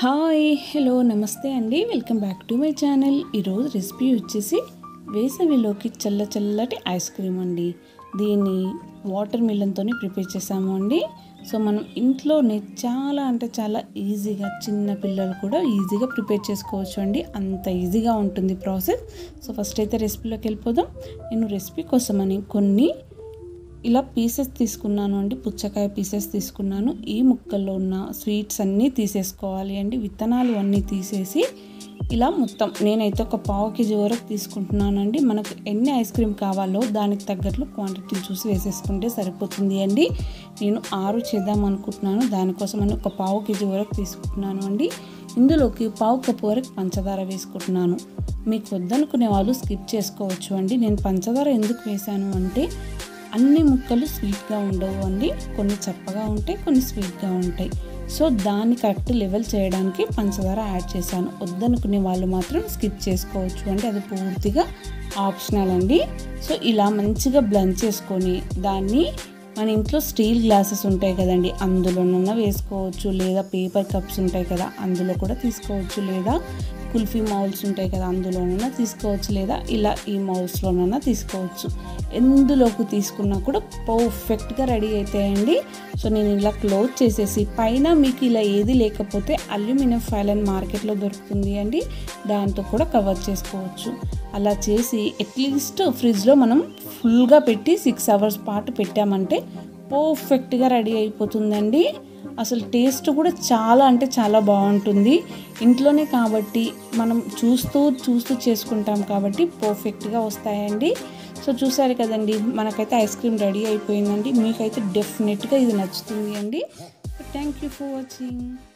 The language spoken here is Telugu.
హాయ్ హలో నమస్తే అండి welcome back to my channel ఈరోజు రెసిపీ వచ్చేసి వేసవిలోకి చల్ల చల్లటి ఐస్ క్రీమ్ అండి దీన్ని వాటర్ మిలన్తో ప్రిపేర్ చేసాము అండి సో మనం ఇంట్లోనే చాలా అంటే చాలా ఈజీగా చిన్న పిల్లలు కూడా ఈజీగా ప్రిపేర్ చేసుకోవచ్చు అండి అంత ఈజీగా ఉంటుంది ప్రాసెస్ సో ఫస్ట్ అయితే రెసిపీలోకి వెళ్ళిపోదాం నేను రెసిపీ కోసమని కొన్ని ఇలా పీసెస్ తీసుకున్నాను అండి పుచ్చకాయ పీసెస్ తీసుకున్నాను ఈ ముక్కల్లో ఉన్న స్వీట్స్ అన్నీ తీసేసుకోవాలి అండి విత్తనాలు అన్నీ తీసేసి ఇలా మొత్తం నేనైతే ఒక పావు కేజీ వరకు తీసుకుంటున్నానండి మనకు ఎన్ని ఐస్ క్రీమ్ కావాలో దానికి తగ్గట్లు క్వాంటిటీ చూసి వేసేసుకుంటే సరిపోతుంది అండి నేను ఆరు చేద్దాం అనుకుంటున్నాను దానికోసం అని ఒక పావు కేజీ వరకు తీసుకుంటున్నాను అండి ఇందులోకి పావు కప్పు వరకు పంచదార వేసుకుంటున్నాను మీకు వద్దనుకునే వాళ్ళు స్కిప్ చేసుకోవచ్చు అండి నేను పంచదార ఎందుకు వేశాను అంటే అన్ని ముక్కలు స్వీట్గా ఉండవు అండి కొన్ని చప్పగా ఉంటాయి కొన్ని స్వీట్గా ఉంటాయి సో దాన్ని కరెక్ట్ లెవెల్ చేయడానికి పంచదార యాడ్ చేశాను వద్దనుకునే వాళ్ళు మాత్రం స్కిప్ చేసుకోవచ్చు అంటే అది పూర్తిగా ఆప్షనల్ అండి సో ఇలా మంచిగా బ్లెండ్ చేసుకొని దాన్ని మన ఇంట్లో స్టీల్ గ్లాసెస్ ఉంటాయి కదండి అందులోనన్నా వేసుకోవచ్చు లేదా పేపర్ కప్స్ ఉంటాయి కదా అందులో కూడా తీసుకోవచ్చు లేదా కుల్ఫీ మౌల్స్ ఉంటాయి కదా అందులోనైనా తీసుకోవచ్చు లేదా ఇలా ఈ మౌల్స్లోనైనా తీసుకోవచ్చు ఎందులోకి తీసుకున్నా కూడా పర్ఫెక్ట్గా రెడీ అవుతాయండి సో నేను ఇలా క్లోజ్ చేసేసి పైన మీకు ఇలా ఏది లేకపోతే అల్యూమినియం ఫైల్ అని మార్కెట్లో దొరుకుతుంది అండి దాంతో కూడా కవర్ చేసుకోవచ్చు అలా చేసి అట్లీస్ట్ ఫ్రిడ్జ్లో మనం ఫుల్గా పెట్టి సిక్స్ అవర్స్ పాటు పెట్టామంటే పర్ఫెక్ట్గా రెడీ అయిపోతుందండి అసలు టేస్ట్ కూడా చాలా అంటే చాలా బాగుంటుంది ఇంట్లోనే కాబట్టి మనం చూస్తూ చూస్తూ చేసుకుంటాం కాబట్టి పర్ఫెక్ట్గా వస్తాయండి సో చూసారు కదండి మనకైతే ఐస్ క్రీమ్ రెడీ అయిపోయిందండి మీకైతే డెఫినెట్గా ఇది నచ్చుతుంది అండి థ్యాంక్ యూ ఫర్ వాచింగ్